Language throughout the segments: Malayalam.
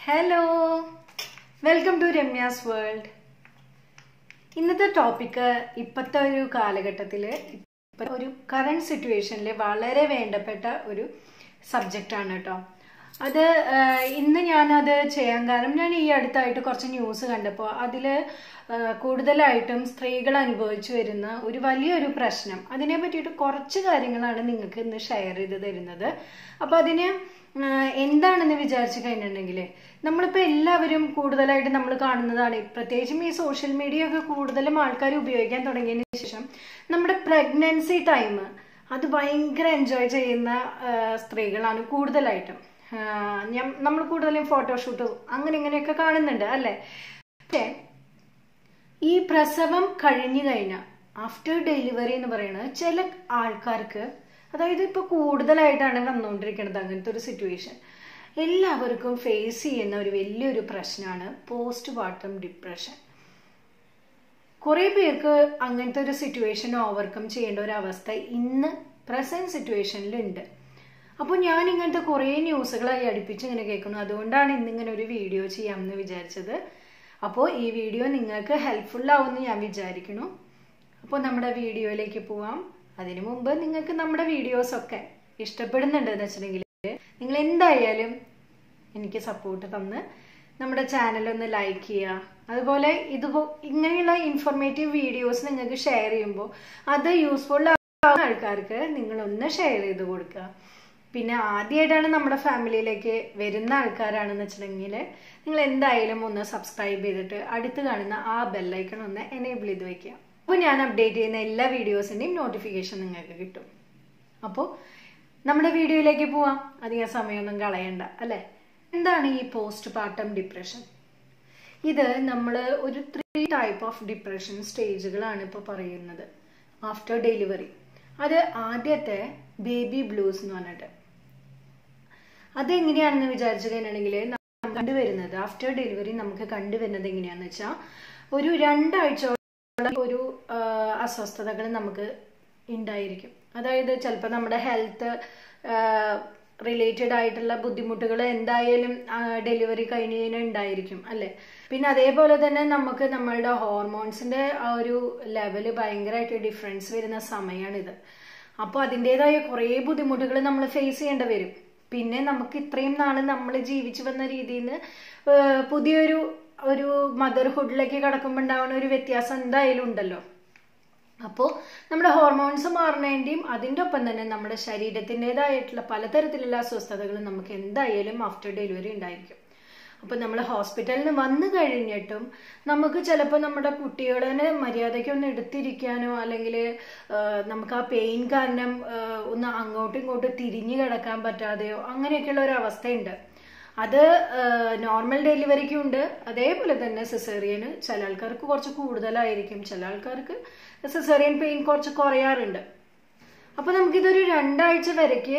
hello welcome to Ramya's world ഇന്നത്തെ ടോപ്പിക്ക് ഇപ്പോഴത്തെ ഒരു കാലഘട്ടത്തിൽ ഒരു കറണ്ട് സിറ്റുവേഷനിൽ വളരെ വേണ്ടപ്പെട്ട ഒരു സബ്ജക്റ്റാണ് കേട്ടോ അത് ആഹ്, ഇന്ന് ഞാനത് ചെയ്യാൻ കാരണം ഞാൻ ഈ അടുത്തായിട്ട് കുറച്ച് ന്യൂസ് കണ്ടപ്പോൾ അതിൽ കൂടുതലായിട്ടും സ്ത്രീകൾ അനുഭവിച്ചു വരുന്ന ഒരു വലിയൊരു പ്രശ്നം അതിനെ പറ്റിയിട്ട് കുറച്ച് കാര്യങ്ങളാണ് നിങ്ങൾക്ക് ഇന്ന് ഷെയർ ചെയ്ത് തരുന്നത് അപ്പോൾ അതിന് ആഹ്, എന്താണെന്ന് വിചാരിച്ചു കഴിഞ്ഞിട്ടുണ്ടെങ്കിൽ നമ്മളിപ്പോൾ എല്ലാവരും കൂടുതലായിട്ട് നമ്മൾ കാണുന്നതാണ് പ്രത്യേകിച്ചും ഈ സോഷ്യൽ മീഡിയ ഒക്കെ കൂടുതലും ആൾക്കാർ ഉപയോഗിക്കാൻ തുടങ്ങിയതിന് ശേഷം നമ്മുടെ പ്രഗ്നൻസി ടൈം അത് ഭയങ്കര എൻജോയ് ചെയ്യുന്ന ആഹ്, സ്ത്രീകളാണ് കൂടുതലായിട്ടും ആഹ്, ഞാൻ നമ്മൾ കൂടുതലും ഫോട്ടോഷൂട്ടും അങ്ങനെ ഇങ്ങനെയൊക്കെ കാണുന്നുണ്ട് അല്ലേ പക്ഷേ ഈ പ്രസവം കഴിഞ്ഞു കഴിഞ്ഞാൽ ആഫ്റ്റർ ഡെലിവറി എന്ന് പറയുന്നത് ചില ആൾക്കാർക്ക് അതായത് ഇപ്പൊ കൂടുതലായിട്ടാണ് വന്നുകൊണ്ടിരിക്കുന്നത് അങ്ങനത്തെ ഒരു സിറ്റുവേഷൻ എല്ലാവർക്കും ഫേസ് ചെയ്യുന്ന ഒരു വലിയൊരു പ്രശ്നമാണ് പോസ്റ്റ് പാർട്ടം ഡിപ്രഷൻ കുറേ പേർക്ക് അങ്ങനത്തെ ഒരു സിറ്റുവേഷൻ ഓവർകം ചെയ്യേണ്ട ഒരു അവസ്ഥ ഇന്ന് പ്രസന്റ് സിറ്റുവേഷനിലുണ്ട് അപ്പോൾ ഞാൻ ഇങ്ങനത്തെ കുറേ ന്യൂസുകളായി അടുപ്പിച്ച് ഇങ്ങനെ കേൾക്കുന്നു അതുകൊണ്ടാണ് ഇന്നിങ്ങനെ ഒരു വീഡിയോ ചെയ്യാമെന്ന് വിചാരിച്ചത് അപ്പോൾ ഈ വീഡിയോ നിങ്ങൾക്ക് ഹെൽപ്ഫുൾ ആവുമെന്ന് ഞാൻ വിചാരിക്കുന്നു അപ്പോൾ നമ്മുടെ വീഡിയോയിലേക്ക് പോവാം അതിനു മുമ്പ് നിങ്ങൾക്ക് നമ്മുടെ വീഡിയോസൊക്കെ ഇഷ്ടപ്പെടുന്നുണ്ട് എന്ന് വെച്ചിട്ടുണ്ടെങ്കിൽ നിങ്ങൾ എന്തായാലും എനിക്ക് സപ്പോർട്ട് തന്ന് നമ്മുടെ ചാനൽ ഒന്ന് ലൈക്ക് ചെയ്യുക അതുപോലെ ഇതുപോ ഇങ്ങനെയുള്ള ഇൻഫോർമേറ്റീവ് വീഡിയോസ് നിങ്ങൾക്ക് ഷെയർ ചെയ്യുമ്പോൾ അത് യൂസ്ഫുൾ ആവുന്ന ആൾക്കാർക്ക് നിങ്ങളൊന്ന് ഷെയർ ചെയ്ത് കൊടുക്കുക പിന്നെ ആദ്യമായിട്ടാണ് നമ്മുടെ ഫാമിലിയിലേക്ക് വരുന്ന ആൾക്കാരാണെന്ന് വെച്ചിട്ടുണ്ടെങ്കിൽ നിങ്ങൾ എന്തായാലും ഒന്ന് സബ്സ്ക്രൈബ് ചെയ്തിട്ട് അടുത്ത് കാണുന്ന ആ ബെല്ലൈക്കൺ ഒന്ന് എനേബിൾ ചെയ്ത് വെക്കുക അപ്പോൾ ഞാൻ അപ്ഡേറ്റ് ചെയ്യുന്ന എല്ലാ വീഡിയോസിൻ്റെയും നോട്ടിഫിക്കേഷൻ നിങ്ങൾക്ക് കിട്ടും അപ്പോൾ നമ്മുടെ വീഡിയോയിലേക്ക് പോവാം അധികം സമയമൊന്നും കളയണ്ട അല്ലേ എന്താണ് ഈ പോസ്റ്റ് പാർട്ടം ഡിപ്രഷൻ ഇത് നമ്മൾ ഒരു ത്രീ ടൈപ്പ് ഓഫ് ഡിപ്രഷൻ സ്റ്റേജുകളാണ് ഇപ്പോൾ പറയുന്നത് ആഫ്റ്റർ ഡെലിവറി അത് ആദ്യത്തെ ബേബി ബ്ലൂസ് എന്ന് പറഞ്ഞിട്ട് അതെങ്ങനെയാണെന്ന് വിചാരിച്ചു കഴിഞ്ഞിട്ടുണ്ടെങ്കിൽ നമുക്ക് കണ്ടുവരുന്നത് ആഫ്റ്റർ ഡെലിവറി നമുക്ക് കണ്ടുവരുന്നത് എങ്ങനെയാണെന്ന് വെച്ചാൽ ഒരു രണ്ടാഴ്ചയോളം ഒരു അസ്വസ്ഥതകൾ നമുക്ക് ഉണ്ടായിരിക്കും അതായത് ചിലപ്പോൾ നമ്മുടെ ഹെൽത്ത് റിലേറ്റഡ് ആയിട്ടുള്ള ബുദ്ധിമുട്ടുകൾ എന്തായാലും ഡെലിവറി കഴിഞ്ഞ് കഴിഞ്ഞാൽ ഉണ്ടായിരിക്കും അല്ലേ പിന്നെ അതേപോലെ തന്നെ നമുക്ക് നമ്മളുടെ ഹോർമോൺസിന്റെ ആ ഒരു ലെവല് ഭയങ്കരമായിട്ട് ഡിഫറൻസ് വരുന്ന സമയമാണിത് അപ്പോൾ അതിൻ്റെതായ കുറേ ബുദ്ധിമുട്ടുകൾ നമ്മൾ ഫേസ് ചെയ്യേണ്ടി വരും പിന്നെ നമുക്ക് ഇത്രയും നാൾ നമ്മൾ ജീവിച്ചു വന്ന രീതിയിൽ നിന്ന് പുതിയൊരു ഒരു മദർഹുഡിലേക്ക് കടക്കുമ്പോൾ ഉണ്ടാവുന്ന ഒരു വ്യത്യാസം എന്തായാലും ഉണ്ടല്ലോ അപ്പോൾ നമ്മുടെ ഹോർമോൺസ് മാറുന്നതിൻ്റെയും അതിൻ്റെ ഒപ്പം തന്നെ നമ്മുടെ ശരീരത്തിൻ്റെതായിട്ടുള്ള പലതരത്തിലുള്ള അസ്വസ്ഥതകൾ നമുക്ക് എന്തായാലും ആഫ്റ്റർ ഡെലിവറി ഉണ്ടായിരിക്കും അപ്പോൾ നമ്മൾ ഹോസ്പിറ്റലിൽ നിന്ന് വന്നു കഴിഞ്ഞിട്ടും നമുക്ക് ചിലപ്പോൾ നമ്മുടെ കുട്ടികളെ മര്യാദയ്ക്ക് ഒന്ന് എടുത്തിരിക്കാനോ അല്ലെങ്കിൽ നമുക്ക് ആ പെയിൻ കാരണം ഒന്ന് അങ്ങോട്ടും ഇങ്ങോട്ടും തിരിഞ്ഞു കിടക്കാൻ പറ്റാതെയോ അങ്ങനെയൊക്കെയുള്ള ഒരു അവസ്ഥയുണ്ട് അത് നോർമൽ ഡെലിവറിക്കും ഉണ്ട് അതേപോലെ തന്നെ സിസേറിയന് ചില ആൾക്കാർക്ക് കുറച്ച് കൂടുതലായിരിക്കും ചില ആൾക്കാർക്ക് സിസേറിയൻ പെയിൻ കുറച്ച് കുറയാറുണ്ട് അപ്പൊ നമുക്കിതൊരു രണ്ടാഴ്ച വരയ്ക്ക്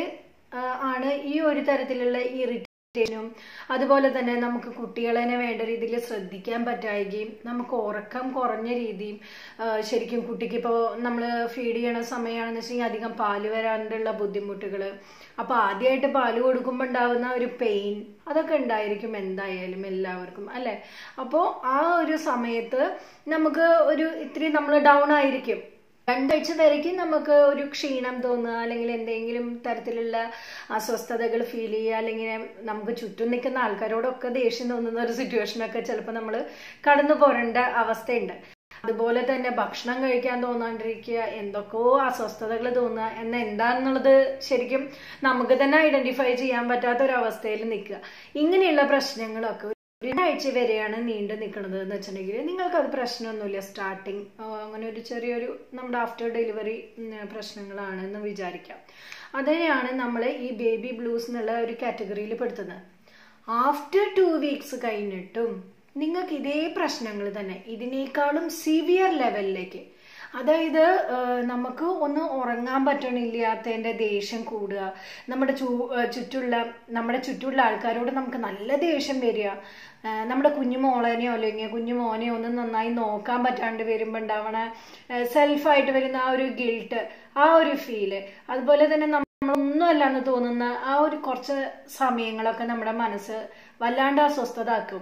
ആണ് ഈ ഒരു തരത്തിലുള്ള ഇറിറ്റേഷനും അതുപോലെ തന്നെ നമുക്ക് കുട്ടികളെ വേണ്ട രീതിയിൽ ശ്രദ്ധിക്കാൻ പറ്റായികയും നമുക്ക് ഉറക്കം കുറഞ്ഞ രീതിയും ശരിക്കും കുട്ടിക്ക് ഇപ്പോൾ നമ്മൾ ഫീഡ് ചെയ്യണ സമയമാണെന്ന് വെച്ചാൽ അധികം പാല് വരാനുള്ള ബുദ്ധിമുട്ടുകൾ അപ്പൊ ആദ്യമായിട്ട് പാല് കൊടുക്കുമ്പോൾ ഉണ്ടാവുന്ന ഒരു പെയിൻ അതൊക്കെ ഉണ്ടായിരിക്കും എന്തായാലും എല്ലാവർക്കും അല്ലെ അപ്പോൾ ആ ഒരു സമയത്ത് നമുക്ക് ഒരു ഇത്തിരി നമ്മൾ ഡൗൺ ആയിരിക്കും രണ്ടാഴ്ച വരയ്ക്കും നമുക്ക് ഒരു ക്ഷീണം തോന്നുക അല്ലെങ്കിൽ എന്തെങ്കിലും തരത്തിലുള്ള അസ്വസ്ഥതകൾ ഫീൽ ചെയ്യുക അല്ലെങ്കിൽ നമുക്ക് ചുറ്റും നിൽക്കുന്ന ആൾക്കാരോടൊക്കെ ദേഷ്യം തോന്നുന്ന ഒരു സിറ്റുവേഷനൊക്കെ ചിലപ്പോൾ നമ്മൾ കടന്നു പോരേണ്ട അവസ്ഥയുണ്ട് അതുപോലെ തന്നെ ഭക്ഷണം കഴിക്കാൻ തോന്നാണ്ടിരിക്കുക എന്തൊക്കെയോ അസ്വസ്ഥതകൾ തോന്നുക എന്ന എന്താണെന്നുള്ളത് ശരിക്കും നമുക്ക് തന്നെ ഐഡന്റിഫൈ ചെയ്യാൻ പറ്റാത്ത ഒരു അവസ്ഥയിൽ നിൽക്കുക ഇങ്ങനെയുള്ള പ്രശ്നങ്ങളൊക്കെ ഒരാഴ്ച വരെയാണ് നീണ്ടു നിൽക്കുന്നത് എന്ന് വെച്ചിട്ടുണ്ടെങ്കിൽ നിങ്ങൾക്ക് അത് പ്രശ്നമൊന്നുമില്ല സ്റ്റാർട്ടിങ് അങ്ങനെ ഒരു ചെറിയൊരു നമ്മുടെ ആഫ്റ്റർ ഡെലിവറി പ്രശ്നങ്ങളാണ് എന്ന് വിചാരിക്കാം അതിനെയാണ് നമ്മൾ ഈ ബേബി ബ്ലൂസ് എന്നുള്ള ഒരു കാറ്റഗറിയിൽ പെടുത്തുന്നത് ആഫ്റ്റർ ടു വീക്സ് കഴിഞ്ഞിട്ടും നിങ്ങൾക്ക് ഇതേ പ്രശ്നങ്ങൾ തന്നെ ഇതിനേക്കാളും സിവിയർ ലെവലിലേക്ക് അതായത് നമുക്ക് ഒന്ന് ഉറങ്ങാൻ പറ്റണില്ലാത്തതിൻ്റെ ദേഷ്യം കൂടുക നമ്മുടെ ചു ചുറ്റുള്ള നമ്മുടെ ചുറ്റുള്ള ആൾക്കാരോട് നമുക്ക് നല്ല ദേഷ്യം വരിക നമ്മുടെ കുഞ്ഞു മോളനെയോ അല്ലെങ്കിൽ കുഞ്ഞു മോനെയോ ഒന്ന് നന്നായി നോക്കാൻ പറ്റാണ്ട് വരുമ്പോൾ ഉണ്ടാവണ സെൽഫായിട്ട് വരുന്ന ആ ഒരു ഗിൽട്ട് ആ ഒരു ഫീല് അതുപോലെ തന്നെ നമ്മളൊന്നുമല്ല എന്ന് തോന്നുന്ന ആ ഒരു കുറച്ച് സമയങ്ങളൊക്കെ നമ്മുടെ മനസ്സ് വല്ലാണ്ട് അസ്വസ്ഥതാക്കും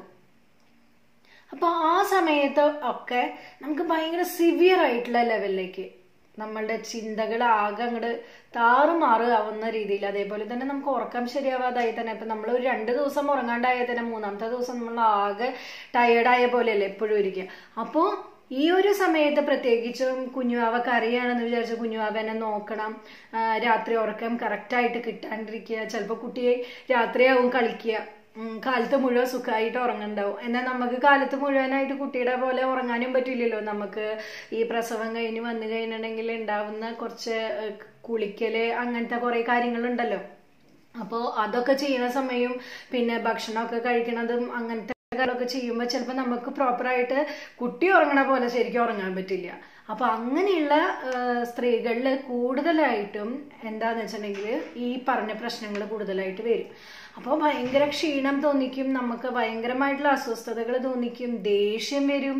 അപ്പോൾ ആ സമയത്ത് ഒക്കെ നമുക്ക് ഭയങ്കര സിവിയർ ആയിട്ടുള്ള ലെവലിലേക്ക് നമ്മളുടെ ചിന്തകൾ ആകെ അങ്ങോട്ട് താറുമാറ് ആവുന്ന രീതിയിൽ അതേപോലെ തന്നെ നമുക്ക് ഉറക്കം ശരിയാവാതായി തന്നെ ഇപ്പം നമ്മൾ ഒരു രണ്ട് ദിവസം ഉറങ്ങാണ്ടായാൽ തന്നെ മൂന്നാമത്തെ ദിവസം നമ്മൾ ആകെ ടയേർഡായ പോലെയല്ലേ എപ്പോഴും ഇരിക്കുക അപ്പോൾ ഈ ഒരു സമയത്ത് പ്രത്യേകിച്ചും കുഞ്ഞുവാവ കരയാണെന്ന് വിചാരിച്ച് കുഞ്ഞുവാവനെ നോക്കണം ആ, രാത്രി ഉറക്കം കറക്റ്റായിട്ട് കിട്ടാണ്ടിരിക്കുക ചിലപ്പോൾ കുട്ടിയെ രാത്രിയാവും കളിക്കുക ഉം, കാലത്ത് മുഴുവൻ സുഖമായിട്ട് ഉറങ്ങണ്ടാവും എന്നാൽ നമുക്ക് കാലത്ത് മുഴുവനായിട്ട് കുട്ടിയുടെ പോലെ ഉറങ്ങാനും പറ്റില്ലല്ലോ നമുക്ക് ഈ പ്രസവം കഴിഞ്ഞ് വന്നു കഴിഞ്ഞിട്ടുണ്ടെങ്കിൽ ഉണ്ടാവുന്ന കുറച്ച് ഏഹ്, കുളിക്കല് അങ്ങനത്തെ കുറേ കാര്യങ്ങളുണ്ടല്ലോ അപ്പോൾ അതൊക്കെ ചെയ്യുന്ന സമയവും പിന്നെ ഭക്ഷണമൊക്കെ കഴിക്കണതും അങ്ങനത്തെ കാര്യങ്ങളൊക്കെ ചെയ്യുമ്പോൾ ചിലപ്പോൾ നമുക്ക് പ്രോപ്പറായിട്ട് കുട്ടി ഉറങ്ങണ പോലെ ശരിക്കും ഉറങ്ങാൻ പറ്റില്ല അപ്പൊ അങ്ങനെയുള്ള സ്ത്രീകളിൽ കൂടുതലായിട്ടും എന്താന്ന് വെച്ചിട്ടുണ്ടെങ്കിൽ ഈ പറഞ്ഞ പ്രശ്നങ്ങൾ കൂടുതലായിട്ട് വരും അപ്പോൾ ഭയങ്കര ക്ഷീണം തോന്നിക്കും നമുക്ക് ഭയങ്കരമായിട്ടുള്ള അസ്വസ്ഥതകൾ തോന്നിക്കും ദേഷ്യം വരും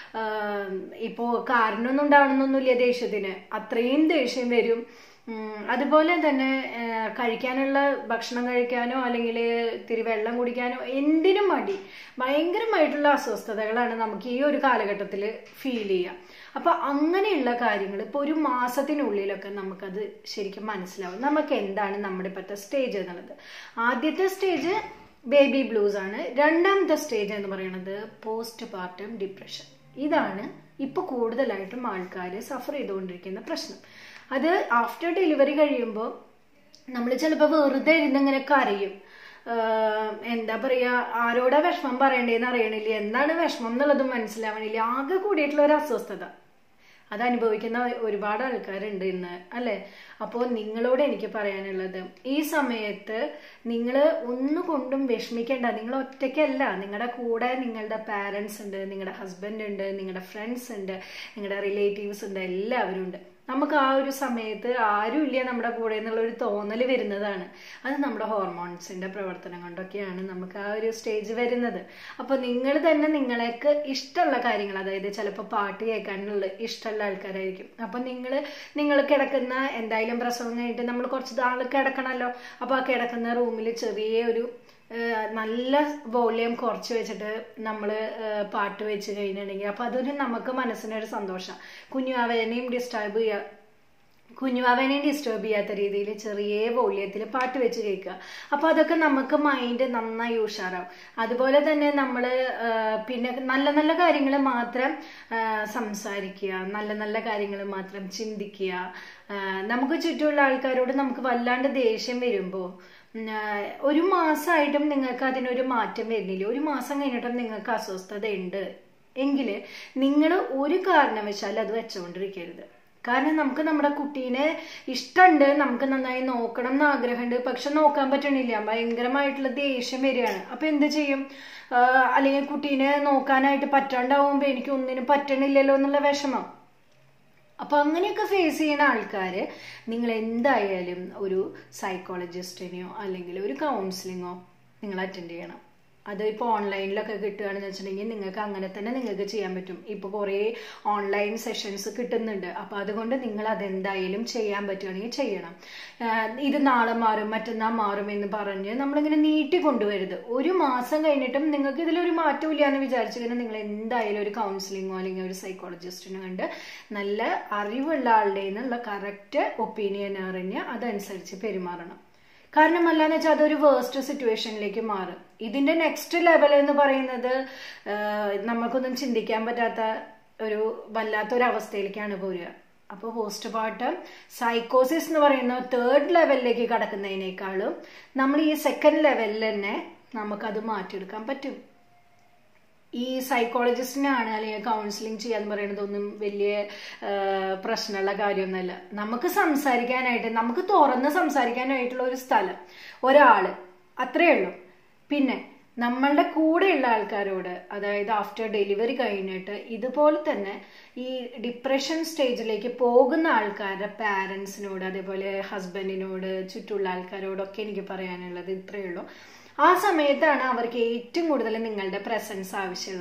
ആഹ് ഇപ്പോ കാരണമൊന്നും ഉണ്ടാവണമെന്നൊന്നുമില്ല ദേഷ്യത്തിന് അത്രയും ദേഷ്യം വരും ഉം, അതുപോലെ തന്നെ ആഹ് കഴിക്കാനുള്ള ഭക്ഷണം കഴിക്കാനോ അല്ലെങ്കിൽ ഇത്തിരി വെള്ളം കുടിക്കാനോ എന്തിനും മടി ഭയങ്കരമായിട്ടുള്ള അസ്വസ്ഥതകളാണ് നമുക്ക് ഈ ഒരു കാലഘട്ടത്തിൽ ഫീൽ ചെയ്യുക അപ്പൊ അങ്ങനെയുള്ള കാര്യങ്ങൾ ഇപ്പൊ ഒരു മാസത്തിനുള്ളിലൊക്കെ നമുക്കത് ശരിക്കും മനസ്സിലാവും നമുക്ക് എന്താണ് നമ്മുടെ ഇപ്പോഴത്തെ സ്റ്റേജ് എന്നുള്ളത് ആദ്യത്തെ സ്റ്റേജ് ബേബി ബ്ലൂസ് ആണ് രണ്ടാമത്തെ സ്റ്റേജ് എന്ന് പറയുന്നത് പോസ്റ്റ് പാർട്ടം ഡിപ്രഷൻ ഇതാണ് ഇപ്പൊ കൂടുതലായിട്ടും ആൾക്കാർ സഫർ ചെയ്തുകൊണ്ടിരിക്കുന്ന പ്രശ്നം അത് ആഫ്റ്റർ ഡെലിവറി കഴിയുമ്പോൾ നമ്മൾ ചിലപ്പോൾ വെറുതെ ഇരുന്നിങ്ങനെ കരയും ആഹ് എന്താ പറയാ ആരോടാ വിഷമം പറയണ്ടേന്ന് അറിയണില്ല എന്താണ് വിഷമം എന്നുള്ളതും മനസ്സിലാവണില്ല ആകെ കൂടിയിട്ടുള്ള ഒരു അസ്വസ്ഥത അത് അനുഭവിക്കുന്ന ഒരുപാട് ആൾക്കാരുണ്ട് ഇന്ന് അല്ലെ അപ്പോൾ നിങ്ങളോട് എനിക്ക് പറയാനുള്ളത് ഈ സമയത്ത് നിങ്ങൾ ഒന്നുകൊണ്ടും വിഷമിക്കേണ്ട നിങ്ങൾ ഒറ്റയ്ക്കല്ല നിങ്ങളുടെ കൂടെ നിങ്ങളുടെ പാരൻസ് ഉണ്ട് നിങ്ങളുടെ ഹസ്ബൻഡ് ഉണ്ട് നിങ്ങളുടെ ഫ്രണ്ട്സ് ഉണ്ട് നിങ്ങളുടെ റിലേറ്റീവ്സ് ഉണ്ട് എല്ലാവരും ഉണ്ട് നമുക്ക് ആ ഒരു സമയത്ത് ആരുമില്ല നമ്മുടെ കൂടെ എന്നുള്ള ഒരു തോന്നൽ വരുന്നതാണ് അത് നമ്മുടെ ഹോർമോൺസിന്റെ പ്രവർത്തനം കൊണ്ടൊക്കെയാണ് നമുക്ക് ആ ഒരു സ്റ്റേജ് വരുന്നത് അപ്പോൾ നിങ്ങൾ തന്നെ നിങ്ങൾക്ക് ഇഷ്ടമുള്ള കാര്യങ്ങൾ അതായത് ചിലപ്പോൾ പാട്ട് കേൾക്കാനുള്ള ഇഷ്ടമുള്ള ആൾക്കാരായിരിക്കും അപ്പോൾ നിങ്ങൾ നിങ്ങൾ കിടക്കുന്ന എന്തായാലും പ്രസവം കഴിഞ്ഞിട്ട് നമ്മൾ കുറച്ച് നാൾ കിടക്കണമല്ലോ അപ്പോൾ ആ കിടക്കുന്ന റൂമിൽ ചെറിയ ഒരു ഏഹ് നല്ല വോളിയം കുറച്ച് വെച്ചിട്ട് നമ്മൾ പാട്ട് വെച്ച് കഴിഞ്ഞിട്ടുണ്ടെങ്കിൽ അപ്പോൾ അതൊരു നമുക്ക് മനസ്സിനൊരു സന്തോഷം കുഞ്ഞുവാവേനെയും ഡിസ്റ്റർബ് ചെയ്യുക കുഞ്ഞുവാവേനെയും ഡിസ്റ്റർബ് ചെയ്യാത്ത രീതിയിൽ ചെറിയ വോളിയത്തിൽ പാട്ട് വെച്ച് കേൾക്കുക അപ്പോൾ അതൊക്കെ നമുക്ക് മൈൻഡ് നന്നായി ഉഷാറാവും അതുപോലെ തന്നെ നമ്മൾ പിന്നെ നല്ല നല്ല കാര്യങ്ങൾ മാത്രം ആ, സംസാരിക്കുക നല്ല നല്ല കാര്യങ്ങൾ മാത്രം ചിന്തിക്കുക ആ, നമുക്ക് ചുറ്റുമുള്ള ആൾക്കാരോട് നമുക്ക് വല്ലാണ്ട് ദേഷ്യം വരുമ്പോൾ ഉം, ആ, ഒരു മാസമായിട്ടും നിങ്ങൾക്ക് അതിനൊരു മാറ്റം വരുന്നില്ല ഒരു മാസം കഴിഞ്ഞിട്ടും നിങ്ങൾക്ക് അസ്വസ്ഥത ഉണ്ട് എങ്കിൽ നിങ്ങൾ ഒരു കാരണവശാലും അത് വെച്ചുകൊണ്ടിരിക്കരുത് കാരണം നമുക്ക് നമ്മുടെ കുട്ടീനെ ഇഷ്ടമുണ്ട് നമുക്ക് നന്നായി നോക്കണം എന്ന് ആഗ്രഹമുണ്ട് പക്ഷെ നോക്കാൻ പറ്റണില്ല ഭയങ്കരമായിട്ടുള്ള ദേഷ്യം വരികയാണ് അപ്പൊ എന്ത് ചെയ്യും ആ, അല്ലെങ്കിൽ കുട്ടീനെ നോക്കാനായിട്ട് പറ്റാണ്ടാവുമ്പോ എനിക്ക് ഒന്നിനും പറ്റണില്ലല്ലോ എന്നുള്ള വിഷമം അപ്പൊ അങ്ങനെയൊക്കെ ഫേസ് ചെയ്യുന്ന ആൾക്കാര് നിങ്ങൾ എന്തായാലും ഒരു സൈക്കോളജിസ്റ്റിനെയോ അല്ലെങ്കിൽ ഒരു കൗൺസിലിങ്ങോ നിങ്ങൾ അറ്റൻഡ് ചെയ്യണം അത് ഇപ്പോൾ ഓൺലൈനിലൊക്കെ കിട്ടുകയാണെന്ന് വെച്ചിട്ടുണ്ടെങ്കിൽ നിങ്ങൾക്ക് അങ്ങനെ തന്നെ നിങ്ങൾക്ക് ചെയ്യാൻ പറ്റും ഇപ്പോൾ കുറേ ഓൺലൈൻ സെഷൻസ് കിട്ടുന്നുണ്ട് അപ്പോൾ അതുകൊണ്ട് നിങ്ങൾ അതെന്തായാലും ചെയ്യാൻ പറ്റുകയാണെങ്കിൽ ചെയ്യണം ആഹ് ഇത് നാളെ മാറും മറ്റന്നാൾ മാറും എന്ന് പറഞ്ഞ് നമ്മളിങ്ങനെ നീട്ടി കൊണ്ടുവരുത് ഒരു മാസം കഴിഞ്ഞിട്ടും നിങ്ങൾക്ക് ഇതിലൊരു മാറ്റമില്ല എന്ന് വിചാരിച്ചിങ്ങനെ നിങ്ങൾ എന്തായാലും ഒരു കൗൺസിലിങ്ങോ അല്ലെങ്കിൽ ഒരു സൈക്കോളജിസ്റ്റിനോ കണ്ട് നല്ല അറിവുള്ള ആളുടെ നിന്നുള്ള കറക്റ്റ് ഒപ്പീനിയൻ അറിഞ്ഞ് അതനുസരിച്ച് പെരുമാറണം കാരണം അല്ലാന്ന് വെച്ചാൽ അതൊരു വേസ്റ്റ് സിറ്റുവേഷനിലേക്ക് മാറും ഇതിന്റെ നെക്സ്റ്റ് ലെവൽ എന്ന് പറയുന്നത് ആഹ് നമുക്കൊന്നും ചിന്തിക്കാൻ പറ്റാത്ത ഒരു വല്ലാത്തൊരു അവസ്ഥയിലേക്കാണ് പോരുക അപ്പോൾ പോസ്റ്റ്മോർട്ടം സൈക്കോസിസ് എന്ന് പറയുന്ന തേർഡ് ലെവലിലേക്ക് കടക്കുന്നതിനേക്കാളും നമ്മൾ ഈ സെക്കൻഡ് ലെവലിൽ തന്നെ നമുക്കത് മാറ്റിയെടുക്കാൻ പറ്റും ഈ സൈക്കോളജിസ്റ്റിനാണ് അല്ലെങ്കിൽ കൗൺസിലിംഗ് ചെയ്യാന്ന് പറയുന്നതൊന്നും വലിയ ആ, പ്രശ്നമുള്ള കാര്യമൊന്നുമല്ല നമുക്ക് സംസാരിക്കാനായിട്ട് നമുക്ക് തുറന്ന് സംസാരിക്കാനായിട്ടുള്ള ഒരു സ്ഥലം ഒരാള് അത്രേ ഉള്ളൂ പിന്നെ നമ്മളുടെ കൂടെയുള്ള ആൾക്കാരോട് അതായത് ആഫ്റ്റർ ഡെലിവറി കഴിഞ്ഞിട്ട് ഇതുപോലെ തന്നെ ഈ ഡിപ്രഷൻ സ്റ്റേജിലേക്ക് പോകുന്ന ആൾക്കാരുടെ പാരൻസിനോട് അതേപോലെ ഹസ്ബൻഡിനോട് ചുറ്റുള്ള ആൾക്കാരോടൊക്കെ എനിക്ക് പറയാനുള്ളത് ഇത്രയേ ഉള്ളൂ ആ സമയത്താണ് അവർക്ക് ഏറ്റവും കൂടുതൽ നിങ്ങളുടെ പ്രസൻസ് ആവശ്യമുള്ളത്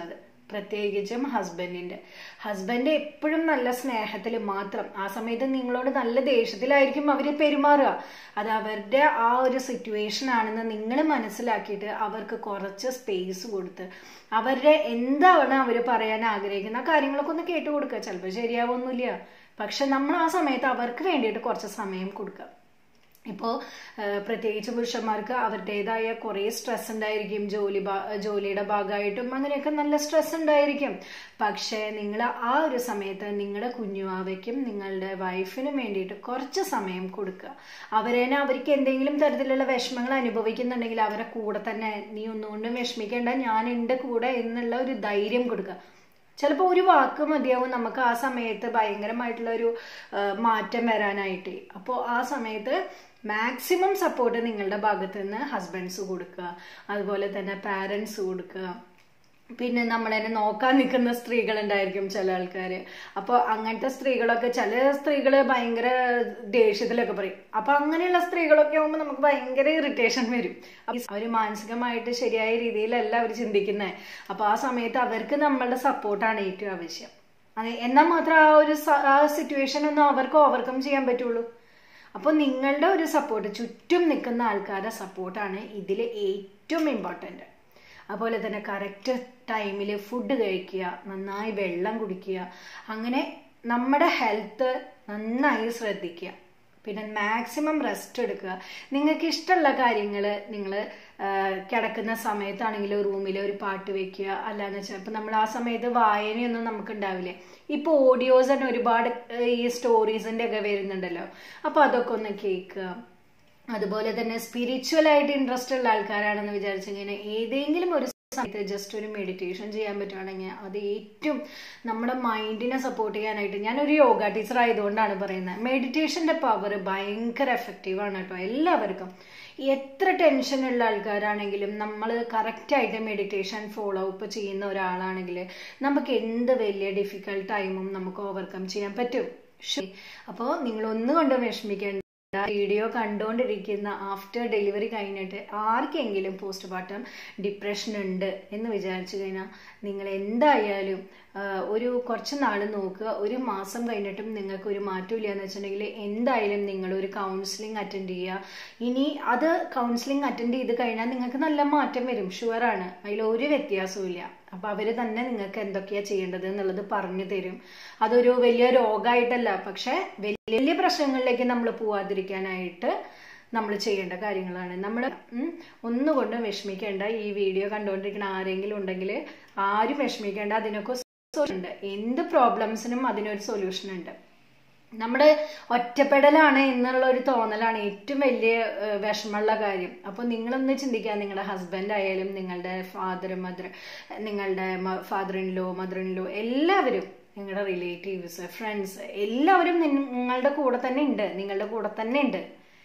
പ്രത്യേകിച്ചും ഹസ്ബൻഡിന്റെ ഹസ്ബൻഡ് എപ്പോഴും നല്ല സ്നേഹത്തിൽ മാത്രം ആ സമയത്ത് നിങ്ങളോട് നല്ല ദേഷ്യത്തിലായിരിക്കും അവർ പെരുമാറുക അത് അവരുടെ ആ ഒരു സിറ്റുവേഷൻ ആണെന്ന് നിങ്ങൾ മനസ്സിലാക്കിയിട്ട് അവർക്ക് കുറച്ച് സ്പേസ് കൊടുത്ത് അവരുടെ എന്താണ് അവർ പറയാൻ ആഗ്രഹിക്കുന്ന ആ കാര്യങ്ങളൊക്കെ ഒന്ന് കേട്ടു കൊടുക്കുക ചിലപ്പോൾ ശരിയാവൊന്നുമില്ല പക്ഷെ നമ്മൾ ആ സമയത്ത് അവർക്ക് വേണ്ടിയിട്ട് കുറച്ച് സമയം കൊടുക്കുക ഇപ്പോൾ പ്രത്യേകിച്ച് പുരുഷന്മാർക്ക് അവരുടേതായ കുറേ സ്ട്രെസ് ഉണ്ടായിരിക്കും ജോലി ജോലിയുടെ ഭാഗമായിട്ടും അങ്ങനെയൊക്കെ നല്ല സ്ട്രെസ് ഉണ്ടായിരിക്കും പക്ഷേ നിങ്ങൾ ആ ഒരു സമയത്ത് നിങ്ങളുടെ കുഞ്ഞുവാവയ്ക്കും നിങ്ങളുടെ വൈഫിനും വേണ്ടിയിട്ട് കുറച്ച് സമയം കൊടുക്കുക അവരേനെ അവർക്ക് എന്തെങ്കിലും തരത്തിലുള്ള വിഷമങ്ങൾ അനുഭവിക്കുന്നുണ്ടെങ്കിൽ അവരെ കൂടെ തന്നെ നീ ഒന്നുകൊണ്ടും വിഷമിക്കേണ്ട ഞാൻ എൻ്റെ കൂടെ എന്നുള്ള ഒരു ധൈര്യം കൊടുക്കുക ചിലപ്പോൾ ഒരു വാക്ക് മതിയാവും നമുക്ക് ആ സമയത്ത് ഭയങ്കരമായിട്ടുള്ള ഒരു മാറ്റം വരാനായിട്ട് അപ്പോൾ ആ സമയത്ത് മാക്സിമം സപ്പോർട്ട് നിങ്ങളുടെ ഭാഗത്ത് നിന്ന് ഹസ്ബൻഡ്സ് കൊടുക്കുക അതുപോലെ തന്നെ പാരൻസ് കൊടുക്കുക പിന്നെ നമ്മളെ നോക്കാൻ നിൽക്കുന്ന സ്ത്രീകളുണ്ടായിരിക്കും ചില ആൾക്കാർ അപ്പോൾ അങ്ങനത്തെ സ്ത്രീകളൊക്കെ ചില സ്ത്രീകൾ ഭയങ്കര ദേഷ്യത്തിലൊക്കെ പറയും അപ്പൊ അങ്ങനെയുള്ള സ്ത്രീകളൊക്കെ ആകുമ്പോൾ നമുക്ക് ഭയങ്കര ഇറിറ്റേഷൻ വരും അവർ മാനസികമായിട്ട് ശരിയായ രീതിയിലല്ല അവർ ചിന്തിക്കുന്നത് അപ്പൊ ആ സമയത്ത് അവർക്ക് നമ്മളുടെ സപ്പോർട്ടാണ് ഏറ്റവും ആവശ്യം അതെ എന്നാൽ മാത്രം ആ ഒരു ആ സിറ്റുവേഷൻ ഒന്നും അവർക്ക് ഓവർകം ചെയ്യാൻ പറ്റുള്ളൂ അപ്പോൾ നിങ്ങളുടെ ഒരു സപ്പോർട്ട് ചുറ്റും നിൽക്കുന്ന ആൾക്കാരുടെ സപ്പോർട്ടാണ് ഇതിൽ ഏറ്റവും ഇമ്പോർട്ടൻ്റ് അതുപോലെ തന്നെ കറക്റ്റ് ടൈമിൽ ഫുഡ് കഴിക്കുക നന്നായി വെള്ളം കുടിക്കുക അങ്ങനെ നമ്മുടെ ഹെൽത്ത് നന്നായി ശ്രദ്ധിക്കുക പിന്നെ മാക്സിമം റെസ്റ്റ് എടുക്കുക നിങ്ങൾക്ക് ഇഷ്ടമുള്ള കാര്യങ്ങൾ നിങ്ങൾ കിടക്കുന്ന സമയത്താണെങ്കിൽ റൂമിൽ ഒരു പാട്ട് വെക്കുക അല്ലാന്ന് വെച്ചാൽ ഇപ്പം നമ്മൾ ആ സമയത്ത് വായനയൊന്നും നമുക്ക് ഉണ്ടാവില്ലേ ഇപ്പോൾ ഓഡിയോസ് തന്നെ ഒരുപാട് ഈ സ്റ്റോറീസിൻ്റെ ഒക്കെ വരുന്നുണ്ടല്ലോ അപ്പോൾ അതൊക്കെ ഒന്ന് കേൾക്കുക അതുപോലെ തന്നെ സ്പിരിച്വൽ ആയിട്ട് ഇൻട്രസ്റ്റ് ഉള്ള ആൾക്കാരാണെന്ന് വിചാരിച്ചു കഴിഞ്ഞാൽ ഏതെങ്കിലും ഒരു സമയത്ത് ജസ്റ്റ് ഒരു മെഡിറ്റേഷൻ ചെയ്യാൻ പറ്റുവാണെങ്കിൽ അത് ഏറ്റവും നമ്മുടെ മൈൻഡിനെ സപ്പോർട്ട് ചെയ്യാനായിട്ട് ഞാനൊരു യോഗ ടീച്ചർ ആയതുകൊണ്ടാണ് പറയുന്നത് മെഡിറ്റേഷന്റെ പവർ ഭയങ്കര എഫക്റ്റീവാണ് കേട്ടോ എല്ലാവർക്കും എത്ര ടെൻഷനുള്ള ആൾക്കാരാണെങ്കിലും നമ്മൾ കറക്റ്റായിട്ട് മെഡിറ്റേഷൻ ഫോളോ അപ്പ് ചെയ്യുന്ന ഒരാളാണെങ്കിൽ നമുക്ക് എന്ത് വലിയ ഡിഫിക്കൽട്ട് ടൈമും നമുക്ക് ഓവർകം ചെയ്യാൻ പറ്റും അപ്പോൾ നിങ്ങൾ ഒന്നുകൊണ്ടും വിഷമിക്കേണ്ട വീഡിയോ കണ്ടുകൊണ്ടിരിക്കുന്ന ആഫ്റ്റർ ഡെലിവറി കഴിഞ്ഞിട്ട് ആർക്കെങ്കിലും പോസ്റ്റ് പാർട്ടം ഡിപ്രഷൻ ഉണ്ട് എന്ന് വിചാരിച്ചു കഴിഞ്ഞാൽ നിങ്ങൾ എന്തായാലും ഒരു കുറച്ച് നാൾ നോക്കുക ഒരു മാസം കഴിഞ്ഞിട്ടും നിങ്ങൾക്ക് ഒരു മാറ്റമില്ല എന്ന് വെച്ചിട്ടുണ്ടെങ്കിൽ എന്തായാലും നിങ്ങൾ ഒരു കൗൺസിലിംഗ് അറ്റൻഡ് ചെയ്യുക ഇനി അത് കൗൺസിലിംഗ് അറ്റൻഡ് ചെയ്ത് കഴിഞ്ഞാൽ നിങ്ങൾക്ക് നല്ല മാറ്റം വരും ഷുവറാണ് അതിൽ ഒരു വ്യത്യാസവും ഇല്ല അപ്പൊ അവര് തന്നെ നിങ്ങൾക്ക് എന്തൊക്കെയാ ചെയ്യേണ്ടത് എന്നുള്ളത് പറഞ്ഞു തരും അതൊരു വലിയ രോഗമായിട്ടല്ല പക്ഷെ വലിയ വലിയ പ്രശ്നങ്ങളിലേക്ക് നമ്മൾ പോവാതിരിക്കാനായിട്ട് നമ്മൾ ചെയ്യേണ്ട കാര്യങ്ങളാണ് നമ്മൾ ഒന്നുകൊണ്ടും വിഷമിക്കേണ്ട ഈ വീഡിയോ കണ്ടുകൊണ്ടിരിക്കുന്ന ആരെങ്കിലും ഉണ്ടെങ്കിൽ ആരും വിഷമിക്കേണ്ട അതിനൊക്കെ സൊല്യൂഷൻ ഉണ്ട് എന്ത് പ്രോബ്ലംസിനും അതിനൊരു സൊല്യൂഷൻ ഉണ്ട് നമ്മുടെ ഒറ്റപ്പെടലാണ് എന്നുള്ള ഒരു തോന്നലാണ് ഏറ്റവും വലിയ വിഷമമുള്ള കാര്യം അപ്പോൾ നിങ്ങളൊന്ന് ചിന്തിക്കുക നിങ്ങളുടെ ഹസ്ബൻഡ് ആയാലും നിങ്ങളുടെ ഫാദർ മദർ നിങ്ങളുടെ father in law mother in law എല്ലാവരും നിങ്ങളുടെ റിലേറ്റീവ്സ് ഫ്രണ്ട്സ് എല്ലാവരും നിങ്ങളുടെ കൂടെ തന്നെ ഉണ്ട് നിങ്ങളുടെ കൂടെ തന്നെ ഉണ്ട്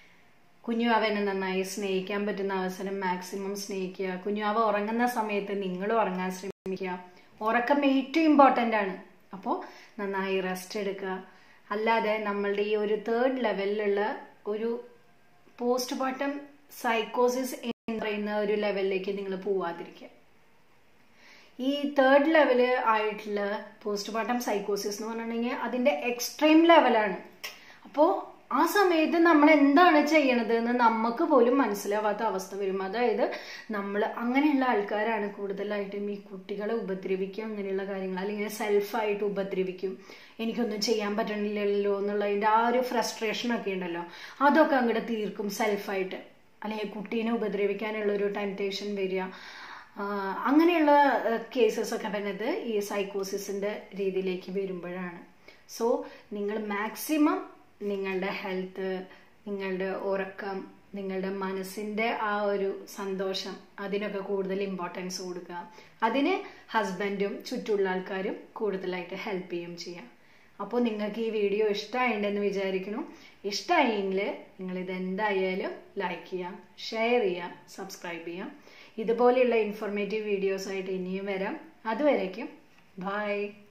കുഞ്ഞുവാവനെ നന്നായി സ്നേഹിക്കാൻ പറ്റുന്ന അവസരം മാക്സിമം സ്നേഹിക്കുക കുഞ്ഞുവാവ ഉറങ്ങുന്ന സമയത്ത് നിങ്ങൾ ഉറങ്ങാൻ ശ്രമിക്കുക ഉറക്കം ഏറ്റവും ഇമ്പോർട്ടൻ്റ് ആണ് അപ്പോൾ നന്നായി റെസ്റ്റ് എടുക്കുക അല്ലാതെ നമ്മളുടെ ഈ ഒരു തേർഡ് ലെവലിലുള്ള ഒരു പോസ്റ്റ് പാർട്ടം സൈക്കോസിസ് എന്ന് പറയുന്ന ഒരു ലെവലിലേക്ക് നിങ്ങൾ പോവാതിരിക്കുക ഈ തേർഡ് ലെവല് ആയിട്ടുള്ള പോസ്റ്റ് പാർട്ടം സൈക്കോസിസ് എന്ന് പറഞ്ഞിട്ടുണ്ടെങ്കിൽ അതിന്റെ എക്സ്ട്രീം ലെവലാണ് അപ്പോൾ ആ സമയത്ത് നമ്മൾ എന്താണ് ചെയ്യണത് എന്ന് നമുക്ക് പോലും മനസ്സിലാവാത്ത അവസ്ഥ വരും അതായത് നമ്മൾ അങ്ങനെയുള്ള ആൾക്കാരാണ് കൂടുതലായിട്ടും ഈ കുട്ടികളെ ഉപദ്രവിക്കും അങ്ങനെയുള്ള കാര്യങ്ങൾ അല്ലെങ്കിൽ സെൽഫായിട്ട് ഉപദ്രവിക്കും എനിക്കൊന്നും ചെയ്യാൻ പറ്റണില്ലല്ലോ എന്നുള്ളതിൻ്റെ ആ ഒരു ഫ്രസ്ട്രേഷൻ ഒക്കെ ഉണ്ടല്ലോ അതൊക്കെ അങ്ങോട്ട് തീർക്കും സെൽഫായിട്ട് അല്ലെങ്കിൽ കുട്ടീനെ ഉപദ്രവിക്കാനുള്ള ഒരു ടെംപ്റ്റേഷൻ വരിക അങ്ങനെയുള്ള കേസസ് ഒക്കെ വരുന്നത് ഈ സൈക്കോസിസിന്റെ രീതിയിലേക്ക് വരുമ്പോഴാണ് സോ നിങ്ങൾ മാക്സിമം നിങ്ങളുടെ ഹെൽത്ത് നിങ്ങളുടെ ഉറക്കം നിങ്ങളുടെ മനസ്സിന്റെ ആ ഒരു സന്തോഷം അതിനൊക്കെ കൂടുതൽ ഇമ്പോർട്ടൻസ് കൊടുക്കുക അതിന് ഹസ്ബൻഡും ചുറ്റുള്ള ആൾക്കാരും കൂടുതലായിട്ട് ഹെൽപ്പ് ചെയ്യും ചെയ്യാം അപ്പോൾ നിങ്ങൾക്ക് ഈ വീഡിയോ ഇഷ്ടമായിട്ടുണ്ടെന്ന് വിചാരിക്കുന്നു ഇഷ്ടമായെങ്കിൽ നിങ്ങൾ ഇത് എന്തായാലും ലൈക്ക് ചെയ്യാം ഷെയർ ചെയ്യാം സബ്സ്ക്രൈബ് ചെയ്യാം ഇതുപോലെയുള്ള ഇൻഫോർമേറ്റീവ് വീഡിയോസ് ആയിട്ട് ഇനിയും വരാം അതുവരേക്കും ബൈ